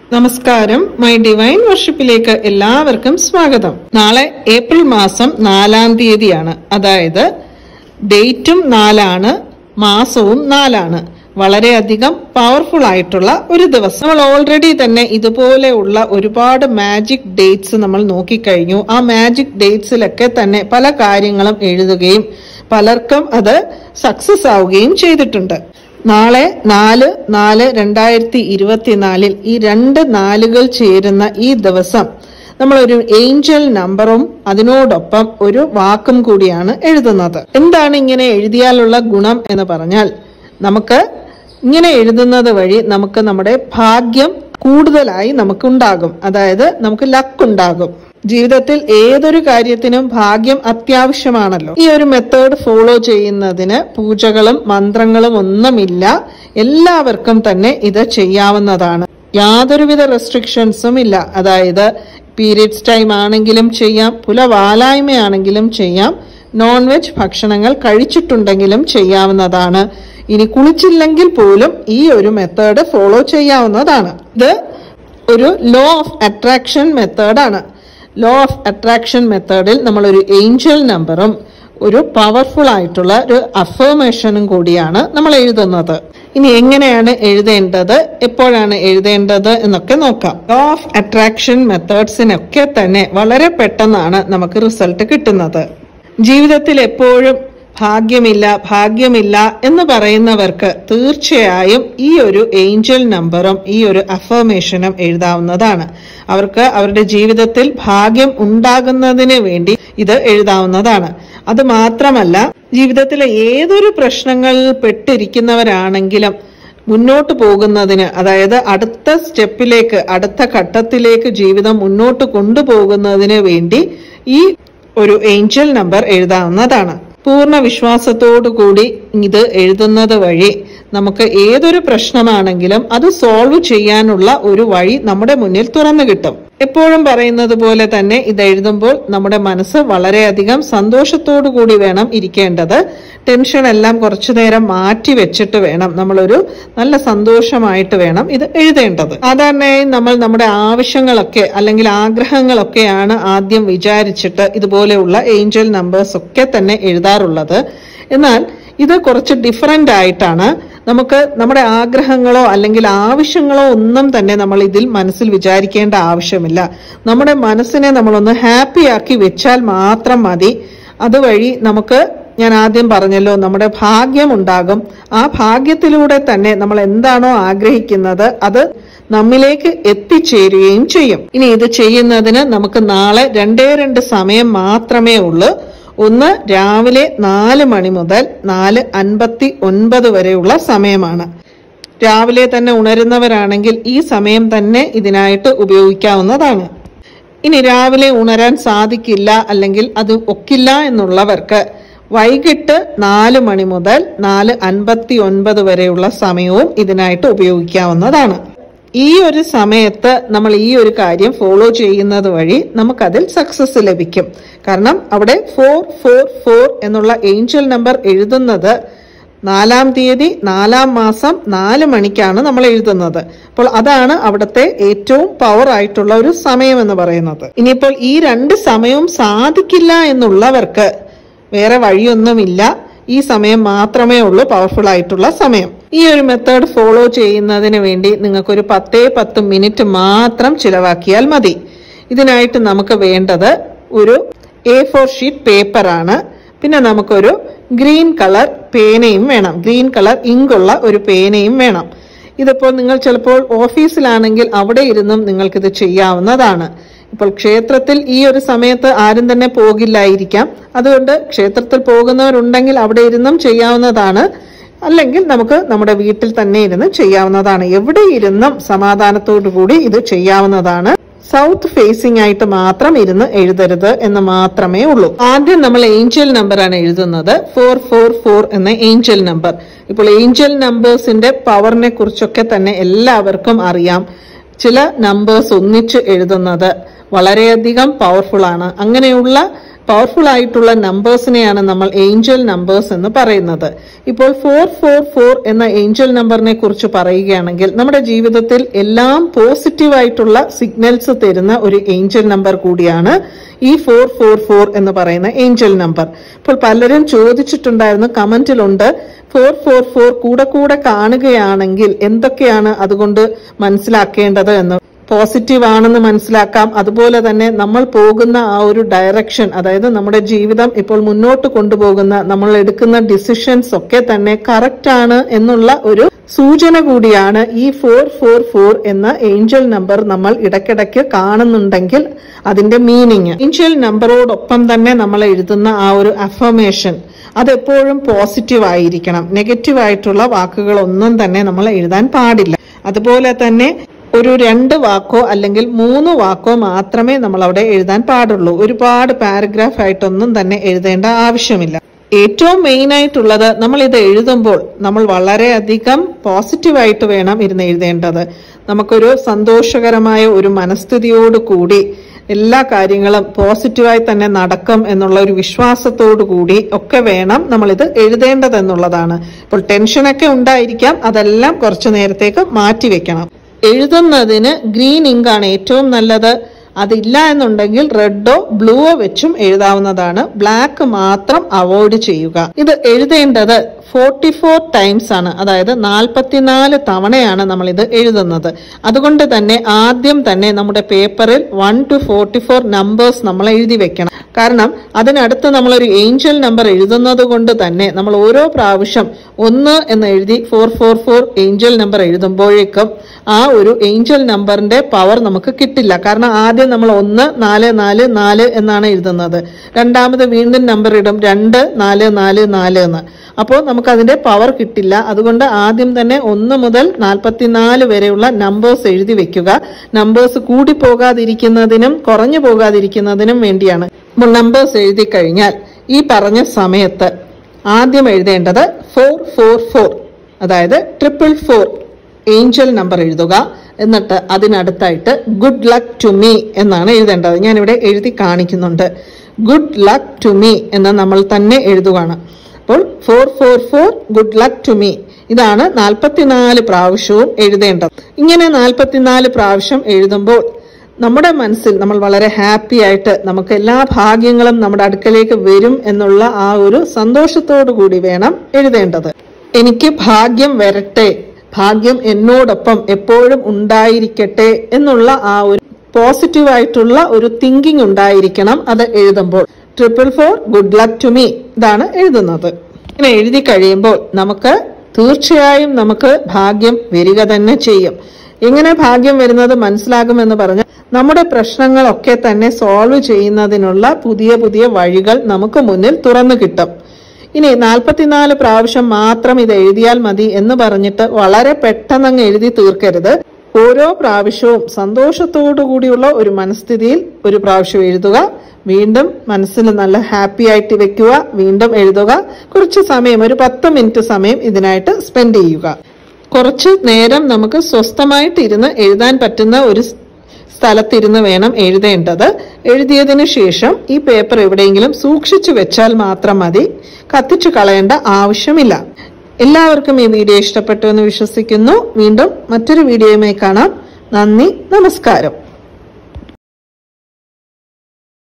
നമസ്കാരം my divine വർഷിപ്പിലേക്ക് എല്ലാവർക്കും സ്വാഗതം നാളെ ഏപ്രിൽ മാസം നാലാം തീയതിയാണ് അതായത് ഡേറ്റും നാലാണ് മാസവും നാലാണ് വളരെയധികം പവർഫുൾ ആയിട്ടുള്ള ഒരു ദിവസം നമ്മൾ ഓൾറെഡി തന്നെ ഇതുപോലെയുള്ള ഒരുപാട് മാജിക് ഡേറ്റ്സ് നമ്മൾ നോക്കിക്കഴിഞ്ഞു ആ മാജിക് ഡേറ്റ്സിലൊക്കെ തന്നെ പല കാര്യങ്ങളും എഴുതുകയും പലർക്കും അത് സക്സസ് ആവുകയും ചെയ്തിട്ടുണ്ട് നാളെ നാല് നാല് രണ്ടായിരത്തി ഇരുപത്തിനാലിൽ ഈ രണ്ട് നാലുകൾ ചേരുന്ന ഈ ദിവസം നമ്മളൊരു ഏഞ്ചൽ നമ്പറും അതിനോടൊപ്പം ഒരു വാക്കും കൂടിയാണ് എഴുതുന്നത് എന്താണ് ഇങ്ങനെ എഴുതിയാലുള്ള ഗുണം എന്ന് പറഞ്ഞാൽ നമുക്ക് ഇങ്ങനെ എഴുതുന്നത് വഴി നമുക്ക് നമ്മുടെ ഭാഗ്യം കൂടുതലായി നമുക്കുണ്ടാകും അതായത് നമുക്ക് ലക്ക് ഉണ്ടാകും ജീവിതത്തിൽ ഏതൊരു കാര്യത്തിനും ഭാഗ്യം അത്യാവശ്യമാണല്ലോ ഈ ഒരു മെത്തേഡ് ഫോളോ ചെയ്യുന്നതിന് പൂജകളും മന്ത്രങ്ങളും ഒന്നുമില്ല എല്ലാവർക്കും തന്നെ ഇത് ചെയ്യാവുന്നതാണ് യാതൊരുവിധ റെസ്ട്രിക്ഷൻസും ഇല്ല അതായത് പീരിയഡ്സ് ടൈം ആണെങ്കിലും ചെയ്യാം പുലവാലായ്മയാണെങ്കിലും ചെയ്യാം നോൺ വെജ് ഭക്ഷണങ്ങൾ കഴിച്ചിട്ടുണ്ടെങ്കിലും ചെയ്യാവുന്നതാണ് ഇനി കുളിച്ചില്ലെങ്കിൽ പോലും ഈ ഒരു മെത്തേഡ് ഫോളോ ചെയ്യാവുന്നതാണ് ഇത് ഒരു ലോ ഓഫ് അട്രാക്ഷൻ മെത്തേഡാണ് ലോ ഓഫ് അട്രാക്ഷൻ മെത്തേഡിൽ നമ്മൾ ഒരു ഏഞ്ചൽ നമ്പറും ഒരു പവർഫുൾ ആയിട്ടുള്ള ഒരു അഫർമേഷനും കൂടിയാണ് നമ്മൾ എഴുതുന്നത് ഇനി എങ്ങനെയാണ് എഴുതേണ്ടത് എപ്പോഴാണ് എഴുതേണ്ടത് എന്നൊക്കെ നോക്കാം ലോ ഓഫ് അട്രാക്ഷൻ മെത്തേഡ്സിനൊക്കെ തന്നെ വളരെ പെട്ടെന്നാണ് നമുക്ക് റിസൾട്ട് കിട്ടുന്നത് ജീവിതത്തിൽ എപ്പോഴും ഭാഗ്യമില്ല ഭാഗ്യമില്ല എന്ന് പറയുന്നവർക്ക് തീർച്ചയായും ഈ ഒരു ഏഞ്ചൽ നമ്പറും ഈ ഒരു അഫർമേഷനും എഴുതാവുന്നതാണ് അവർക്ക് അവരുടെ ജീവിതത്തിൽ ഭാഗ്യം ഉണ്ടാകുന്നതിന് വേണ്ടി ഇത് എഴുതാവുന്നതാണ് അത് മാത്രമല്ല ജീവിതത്തിലെ ഏതൊരു പ്രശ്നങ്ങളിൽ പെട്ടിരിക്കുന്നവരാണെങ്കിലും മുന്നോട്ട് പോകുന്നതിന് അതായത് അടുത്ത സ്റ്റെപ്പിലേക്ക് അടുത്ത ഘട്ടത്തിലേക്ക് ജീവിതം മുന്നോട്ട് കൊണ്ടുപോകുന്നതിന് വേണ്ടി ഈ ഒരു ഏഞ്ചൽ നമ്പർ എഴുതാവുന്നതാണ് പൂർണ്ണ വിശ്വാസത്തോടു കൂടി ഇത് എഴുതുന്നത് വഴി നമുക്ക് ഏതൊരു പ്രശ്നമാണെങ്കിലും അത് സോൾവ് ചെയ്യാനുള്ള ഒരു വഴി നമ്മുടെ മുന്നിൽ തുറന്നു കിട്ടും എപ്പോഴും പറയുന്നത് പോലെ തന്നെ ഇത് എഴുതുമ്പോൾ നമ്മുടെ മനസ്സ് വളരെയധികം സന്തോഷത്തോടു കൂടി വേണം ഇരിക്കേണ്ടത് ടെൻഷൻ എല്ലാം കുറച്ചു നേരം മാറ്റി വെച്ചിട്ട് വേണം നമ്മളൊരു നല്ല സന്തോഷമായിട്ട് വേണം ഇത് എഴുതേണ്ടത് സാധാരണയായി നമ്മൾ നമ്മുടെ ആവശ്യങ്ങളൊക്കെ അല്ലെങ്കിൽ ആഗ്രഹങ്ങളൊക്കെയാണ് ആദ്യം വിചാരിച്ചിട്ട് ഇതുപോലെയുള്ള ഏഞ്ചൽ നമ്പേഴ്സ് ഒക്കെ തന്നെ എഴുതാറുള്ളത് എന്നാൽ ഇത് കുറച്ച് ഡിഫറെന്റ് ആയിട്ടാണ് നമുക്ക് നമ്മുടെ ആഗ്രഹങ്ങളോ അല്ലെങ്കിൽ ആവശ്യങ്ങളോ ഒന്നും തന്നെ നമ്മൾ ഇതിൽ മനസ്സിൽ വിചാരിക്കേണ്ട ആവശ്യമില്ല നമ്മുടെ മനസ്സിനെ നമ്മളൊന്ന് ഹാപ്പി ആക്കി വെച്ചാൽ മാത്രം മതി അതുവഴി നമുക്ക് ഞാൻ ആദ്യം പറഞ്ഞല്ലോ നമ്മുടെ ഭാഗ്യം ഉണ്ടാകും ആ ഭാഗ്യത്തിലൂടെ തന്നെ നമ്മൾ എന്താണോ ആഗ്രഹിക്കുന്നത് അത് നമ്മിലേക്ക് എത്തിച്ചേരുകയും ചെയ്യും ഇനി ഇത് ചെയ്യുന്നതിന് നമുക്ക് നാളെ രണ്ടേ രണ്ട് സമയം മാത്രമേ ഉള്ളൂ ഒന്ന് രാവിലെ നാല് മണി മുതൽ നാല് അൻപത്തി ഒൻപത് വരെയുള്ള സമയമാണ് രാവിലെ തന്നെ ഉണരുന്നവരാണെങ്കിൽ ഈ സമയം തന്നെ ഇതിനായിട്ട് ഉപയോഗിക്കാവുന്നതാണ് ഇനി രാവിലെ ഉണരാൻ സാധിക്കില്ല അല്ലെങ്കിൽ അത് ഒക്കില്ല എന്നുള്ളവർക്ക് വൈകിട്ട് നാല് മണി മുതൽ നാല് അൻപത്തി ഒൻപത് വരെയുള്ള സമയവും ഇതിനായിട്ട് ഉപയോഗിക്കാവുന്നതാണ് ഈ ഒരു സമയത്ത് നമ്മൾ ഈ ഒരു കാര്യം ഫോളോ ചെയ്യുന്നത് വഴി നമുക്കതിൽ സക്സസ് ലഭിക്കും കാരണം അവിടെ ഫോർ ഫോർ ഫോർ എന്നുള്ള ഏഞ്ചൽ നമ്പർ എഴുതുന്നത് നാലാം തീയതി നാലാം മാസം നാല് മണിക്കാണ് നമ്മൾ എഴുതുന്നത് അപ്പോൾ അതാണ് അവിടുത്തെ ഏറ്റവും പവർ ആയിട്ടുള്ള ഒരു സമയം എന്ന് പറയുന്നത് ഇനിയിപ്പോൾ ഈ രണ്ട് സമയവും സാധിക്കില്ല എന്നുള്ളവർക്ക് വേറെ വഴിയൊന്നുമില്ല ഈ സമയം മാത്രമേ ഉള്ളൂ പവർഫുൾ ആയിട്ടുള്ള സമയം ഈ ഒരു മെത്തേഡ് ഫോളോ ചെയ്യുന്നതിന് വേണ്ടി നിങ്ങൾക്കൊരു പത്തേ പത്ത് മിനിറ്റ് മാത്രം ചിലവാക്കിയാൽ മതി ഇതിനായിട്ട് നമുക്ക് വേണ്ടത് ഒരു എ ഫോർ ഷീറ്റ് പേപ്പറാണ് പിന്നെ നമുക്കൊരു ഗ്രീൻ കളർ പേനയും വേണം ഗ്രീൻ കളർ ഇങ്കുള്ള ഒരു പേനയും വേണം ഇതിപ്പോൾ നിങ്ങൾ ചിലപ്പോൾ ഓഫീസിലാണെങ്കിൽ അവിടെ ഇരുന്നും നിങ്ങൾക്കിത് ചെയ്യാവുന്നതാണ് ഇപ്പോൾ ക്ഷേത്രത്തിൽ ഈ ഒരു സമയത്ത് ആരും തന്നെ പോകില്ലായിരിക്കാം അതുകൊണ്ട് ക്ഷേത്രത്തിൽ പോകുന്നവരുണ്ടെങ്കിൽ അവിടെ ഇരുന്നും ചെയ്യാവുന്നതാണ് അല്ലെങ്കിൽ നമുക്ക് നമ്മുടെ വീട്ടിൽ തന്നെ ഇരുന്ന് ചെയ്യാവുന്നതാണ് എവിടെ ഇരുന്നും സമാധാനത്തോടു കൂടി ഇത് ചെയ്യാവുന്നതാണ് സൗത്ത് ഫേസിംഗ് ആയിട്ട് മാത്രം ഇരുന്ന് എഴുതരുത് എന്ന് മാത്രമേ ഉള്ളൂ ആദ്യം നമ്മൾ ഏഞ്ചൽ നമ്പർ ആണ് എഴുതുന്നത് ഫോർ ഫോർ ഫോർ എന്ന ഏഞ്ചൽ നമ്പർ ഇപ്പോൾ ഏഞ്ചൽ നമ്പേഴ്സിന്റെ പവറിനെ കുറിച്ചൊക്കെ തന്നെ എല്ലാവർക്കും അറിയാം ചില നമ്പേഴ്സ് ഒന്നിച്ച് എഴുതുന്നത് വളരെയധികം പവർഫുൾ ആണ് അങ്ങനെയുള്ള പവർഫുൾ ആയിട്ടുള്ള നമ്പേഴ്സിനെയാണ് നമ്മൾ ഏഞ്ചൽ നമ്പേഴ്സ് എന്ന് പറയുന്നത് ഇപ്പോൾ ഫോർ ഫോർ ഫോർ എന്ന ഏഞ്ചൽ നമ്പറിനെ കുറിച്ച് പറയുകയാണെങ്കിൽ നമ്മുടെ ജീവിതത്തിൽ എല്ലാം പോസിറ്റീവ് ആയിട്ടുള്ള സിഗ്നൽസ് തരുന്ന ഒരു ഏഞ്ചൽ നമ്പർ കൂടിയാണ് ഈ ഫോർ ഫോർ ഫോർ എന്ന് പറയുന്ന ഏഞ്ചൽ നമ്പർ ഇപ്പോൾ പലരും ചോദിച്ചിട്ടുണ്ടായിരുന്നു കമന്റിലുണ്ട് ഫോർ ഫോർ ഫോർ കൂടെ കൂടെ കാണുകയാണെങ്കിൽ എന്തൊക്കെയാണ് അതുകൊണ്ട് മനസ്സിലാക്കേണ്ടത് എന്ന് പോസിറ്റീവ് ആണെന്ന് മനസ്സിലാക്കാം അതുപോലെ തന്നെ നമ്മൾ പോകുന്ന ആ ഒരു ഡയറക്ഷൻ അതായത് നമ്മുടെ ജീവിതം ഇപ്പോൾ മുന്നോട്ട് കൊണ്ടുപോകുന്ന നമ്മൾ എടുക്കുന്ന ഡിസിഷൻസ് ഒക്കെ തന്നെ കറക്റ്റ് ആണ് എന്നുള്ള ഒരു സൂചന കൂടിയാണ് ഈ ഫോർ ഫോർ ഫോർ എന്ന ഏഞ്ചൽ നമ്പർ നമ്മൾ ഇടയ്ക്കിടയ്ക്ക് കാണുന്നുണ്ടെങ്കിൽ അതിന്റെ മീനിങ് ഏഞ്ചൽ നമ്പറോടൊപ്പം തന്നെ നമ്മൾ എഴുതുന്ന ആ ഒരു അഫർമേഷൻ അതെപ്പോഴും പോസിറ്റീവ് ആയിരിക്കണം നെഗറ്റീവ് ആയിട്ടുള്ള വാക്കുകളൊന്നും തന്നെ നമ്മൾ എഴുതാൻ പാടില്ല അതുപോലെ തന്നെ ഒരു രണ്ട് വാക്കോ അല്ലെങ്കിൽ മൂന്ന് വാക്കോ മാത്രമേ നമ്മൾ അവിടെ എഴുതാൻ പാടുള്ളൂ ഒരുപാട് പാരഗ്രാഫ് ആയിട്ടൊന്നും തന്നെ എഴുതേണ്ട ആവശ്യമില്ല ഏറ്റവും മെയിൻ ആയിട്ടുള്ളത് നമ്മൾ ഇത് എഴുതുമ്പോൾ നമ്മൾ വളരെയധികം പോസിറ്റീവായിട്ട് വേണം ഇരുന്ന് എഴുതേണ്ടത് നമുക്കൊരു സന്തോഷകരമായ ഒരു മനസ്ഥിതിയോട് കൂടി എല്ലാ കാര്യങ്ങളും പോസിറ്റീവായി തന്നെ നടക്കും എന്നുള്ള ഒരു വിശ്വാസത്തോടു കൂടി ഒക്കെ വേണം നമ്മളിത് എഴുതേണ്ടതെന്നുള്ളതാണ് ഇപ്പോൾ ടെൻഷനൊക്കെ ഉണ്ടായിരിക്കാം അതെല്ലാം കുറച്ചു നേരത്തേക്ക് മാറ്റിവെക്കണം എഴുതുന്നതിന് ഗ്രീൻ ഇങ്കാണ് ഏറ്റവും നല്ലത് അതില്ല എന്നുണ്ടെങ്കിൽ റെഡോ ബ്ലൂവോ വെച്ചും എഴുതാവുന്നതാണ് ബ്ലാക്ക് മാത്രം അവോയ്ഡ് ചെയ്യുക ഇത് എഴുതേണ്ടത് ഫോർട്ടി ഫോർ ടൈംസ് ആണ് അതായത് നാൽപ്പത്തിനാല് തവണയാണ് നമ്മൾ ഇത് എഴുതുന്നത് അതുകൊണ്ട് തന്നെ ആദ്യം തന്നെ നമ്മുടെ പേപ്പറിൽ one two forty four numbers നമ്മൾ എഴുതി വെക്കണം കാരണം അതിനടുത്ത് നമ്മളൊരു ഏഞ്ചൽ നമ്പർ എഴുതുന്നത് കൊണ്ട് തന്നെ നമ്മൾ ഓരോ പ്രാവശ്യം ഒന്ന് എന്ന് എഴുതി four four four angel number എഴുതുമ്പോഴേക്കും ആ ഒരു ഏഞ്ചൽ നമ്പറിന്റെ പവർ നമുക്ക് കിട്ടില്ല കാരണം ആദ്യം നമ്മൾ ഒന്ന് നാല് നാല് നാല് എന്നാണ് എഴുതുന്നത് രണ്ടാമത് വീണ്ടും നമ്പർ ഇടും രണ്ട് നാല് നാല് നാല് എന്ന് അപ്പോൾ നമുക്ക് അതിന്റെ പവർ കിട്ടില്ല അതുകൊണ്ട് ആദ്യം തന്നെ ഒന്ന് മുതൽ നാൽപ്പത്തിനാല് വരെയുള്ള നമ്പേഴ്സ് എഴുതി വെക്കുക നമ്പേഴ്സ് കൂടി പോകാതിരിക്കുന്നതിനും കുറഞ്ഞു പോകാതിരിക്കുന്നതിനും വേണ്ടിയാണ് അപ്പോൾ നമ്പേഴ്സ് എഴുതി കഴിഞ്ഞാൽ ഈ പറഞ്ഞ സമയത്ത് ആദ്യം എഴുതേണ്ടത് ഫോർ ഫോർ ഫോർ അതായത് ട്രിപ്പിൾ ഫോർ ഏഞ്ചൽ നമ്പർ എഴുതുക എന്നിട്ട് അതിനടുത്തായിട്ട് ഗുഡ് ലക്ക് ടു മീ എന്നാണ് എഴുതേണ്ടത് ഞാനിവിടെ എഴുതി കാണിക്കുന്നുണ്ട് ഗുഡ് ലക്ക് ടു മീ എന്ന് നമ്മൾ തന്നെ എഴുതുകയാണ് അപ്പോൾ four four four good luck to me ഇതാണ് നാൽപ്പത്തിനാല് പ്രാവശ്യവും എഴുതേണ്ടത് ഇങ്ങനെ നാൽപ്പത്തിനാല് പ്രാവശ്യം എഴുതുമ്പോൾ നമ്മുടെ മനസ്സിൽ നമ്മൾ വളരെ ഹാപ്പി ആയിട്ട് നമുക്ക് എല്ലാ ഭാഗ്യങ്ങളും നമ്മുടെ അടുക്കലേക്ക് വരും എന്നുള്ള ആ ഒരു സന്തോഷത്തോടു കൂടി വേണം എഴുതേണ്ടത് എനിക്ക് ഭാഗ്യം വരട്ടെ ഭാഗ്യം എന്നോടൊപ്പം എപ്പോഴും ഉണ്ടായിരിക്കട്ടെ എന്നുള്ള ആ ഒരു പോസിറ്റീവ് ആയിട്ടുള്ള ഒരു തിങ്കിങ് ഉണ്ടായിരിക്കണം അത് എഴുതുമ്പോൾ triple four good luck to me ഇതാണ് എഴുതുന്നത് ഇങ്ങനെ എഴുതി കഴിയുമ്പോൾ നമുക്ക് തീർച്ചയായും നമുക്ക് ഭാഗ്യം വരിക തന്നെ ചെയ്യും എങ്ങനെ ഭാഗ്യം വരുന്നത് മനസ്സിലാകുമെന്ന് പറഞ്ഞാൽ നമ്മുടെ പ്രശ്നങ്ങളൊക്കെ തന്നെ സോൾവ് ചെയ്യുന്നതിനുള്ള പുതിയ പുതിയ വഴികൾ നമുക്ക് മുന്നിൽ തുറന്നു കിട്ടും ഇനി നാൽപ്പത്തിനാല് പ്രാവശ്യം മാത്രം ഇത് എഴുതിയാൽ മതി എന്ന് പറഞ്ഞിട്ട് വളരെ പെട്ടെന്ന് അങ്ങ് എഴുതി തീർക്കരുത് ഓരോ പ്രാവശ്യവും സന്തോഷത്തോടു കൂടിയുള്ള ഒരു മനസ്ഥിതിയിൽ ഒരു പ്രാവശ്യം എഴുതുക വീണ്ടും മനസ്സിൽ നല്ല ഹാപ്പി ആയിട്ട് വെക്കുക വീണ്ടും എഴുതുക കുറച്ച് സമയം ഒരു പത്ത് മിനിറ്റ് സമയം ഇതിനായിട്ട് സ്പെൻഡ് ചെയ്യുക കുറച്ച് നേരം നമുക്ക് സ്വസ്ഥമായിട്ട് ഇരുന്ന് എഴുതാൻ പറ്റുന്ന ഒരു സ്ഥലത്തിരുന്ന് വേണം എഴുതേണ്ടത് എഴുതിയതിനു ശേഷം ഈ പേപ്പർ എവിടെയെങ്കിലും സൂക്ഷിച്ചു വെച്ചാൽ മാത്രം മതി കത്തിച്ചു കളയേണ്ട ആവശ്യമില്ല എല്ലാവർക്കും ഈ വീഡിയോ ഇഷ്ടപ്പെട്ടു എന്ന് വിശ്വസിക്കുന്നു വീണ്ടും മറ്റൊരു വീഡിയോയുമായി കാണാം നന്ദി നമസ്കാരം